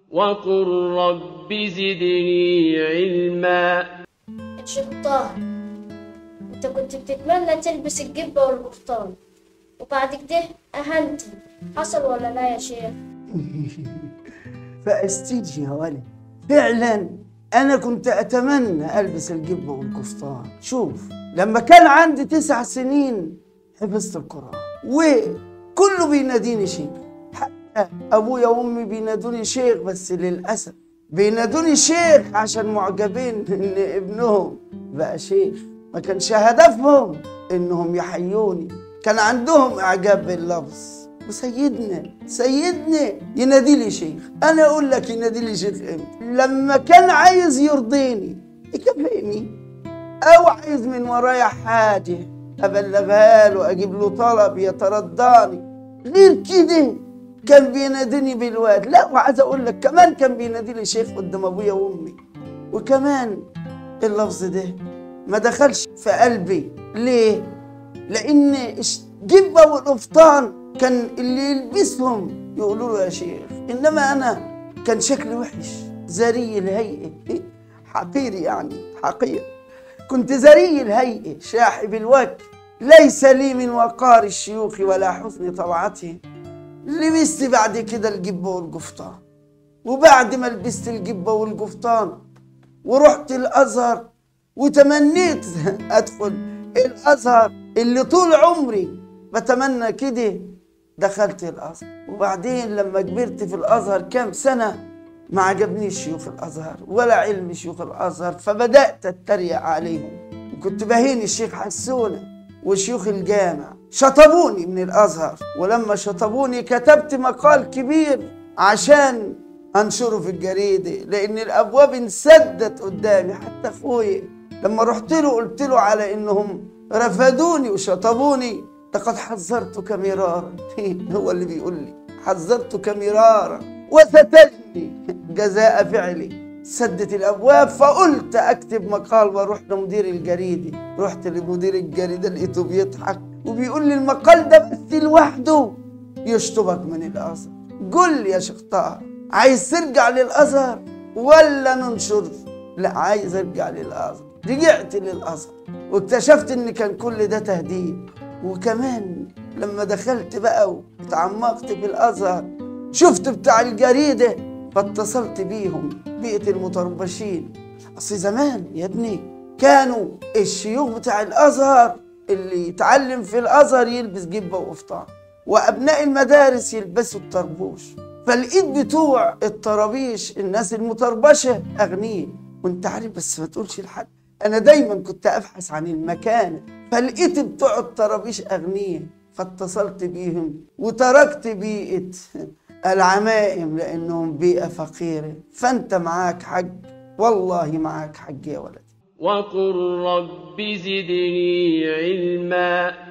وقل رب زدني علما الشيخ طاهر انت كنت بتتمنى تلبس الجبة والقفطان وبعد كده اهنتي حصل ولا لا يا شيخ فاستيجي يا ولد فعلا انا كنت اتمنى البس الجبه والقفطان شوف لما كان عندي تسع سنين حفظت القران وكله بيناديني شيخ حتى ابويا وامي بينادوني شيخ بس للاسف بينادوني شيخ عشان معجبين ان ابنهم بقى شيخ ما كانش هدفهم انهم يحيوني كان عندهم اعجاب باللفظ وسيدنا سيدنا ينادي لي شيخ انا اقول لك ينادي لي شيخ امتى لما كان عايز يرضيني يكافئني او عايز من ورايا حاجه ابلغها له اجيب له طلب يترضاني غير كده كان بيناديني بالواد لا وعايز اقول لك كمان كان بينادي لي شيخ قدام ابويا وامي وكمان اللفظ ده ما دخلش في قلبي ليه لان الجبه والقفطان كان اللي يلبسهم يقولوا له يا شيخ انما انا كان شكلي وحش زري الهيئه حقير يعني حقير كنت زري الهيئه شاحب الوجه ليس لي من وقار الشيوخ ولا حسن طلعتهم لبست بعد كده الجبه والقفطان وبعد ما لبست الجبه والقفطان ورحت الازهر وتمنيت ادخل الازهر اللي طول عمري بتمنى كده دخلت الازهر وبعدين لما كبرت في الازهر كام سنه ما عجبنيش شيوخ الازهر ولا علم شيوخ الازهر فبدات اتريق عليهم وكنت بهين الشيخ حسونه وشيوخ الجامع شطبوني من الازهر ولما شطبوني كتبت مقال كبير عشان انشره في الجريده لان الابواب انسدت قدامي حتى اخويا لما رحت له قلت له على انهم رفضوني وشطبوني لقد حذرتك مرارا هو اللي بيقول لي حذرتك مرارا وستجني جزاء فعلي سدت الابواب فقلت اكتب مقال واروح لمدير الجريده رحت لمدير الجريده لقيته بيضحك وبيقول لي المقال ده بس لوحده يشطبك من الازهر قل لي يا شيخ طه عايز ترجع للازهر ولا ننشر لا عايز ارجع للازهر رجعت للازهر واكتشفت ان كان كل ده تهديد وكمان لما دخلت بقى وتعمقت في الازهر شفت بتاع الجريده فاتصلت بيهم بيئه المطربشين اصل زمان يا ابني كانوا الشيوخ بتاع الازهر اللي يتعلم في الازهر يلبس جبه وقفطان وابناء المدارس يلبسوا الطربوش فلقيت بتوع الطرابيش الناس المطربشه اغنياء وانت عارف بس ما تقولش لحد انا دايما كنت ابحث عن المكانه فلقيت بتوع الطرابيش اغنياء فاتصلت بيهم وتركت بيئه العمائم لانهم بيئه فقيره فانت معاك حج والله معاك حج يا ولدي وقل رب زدني علما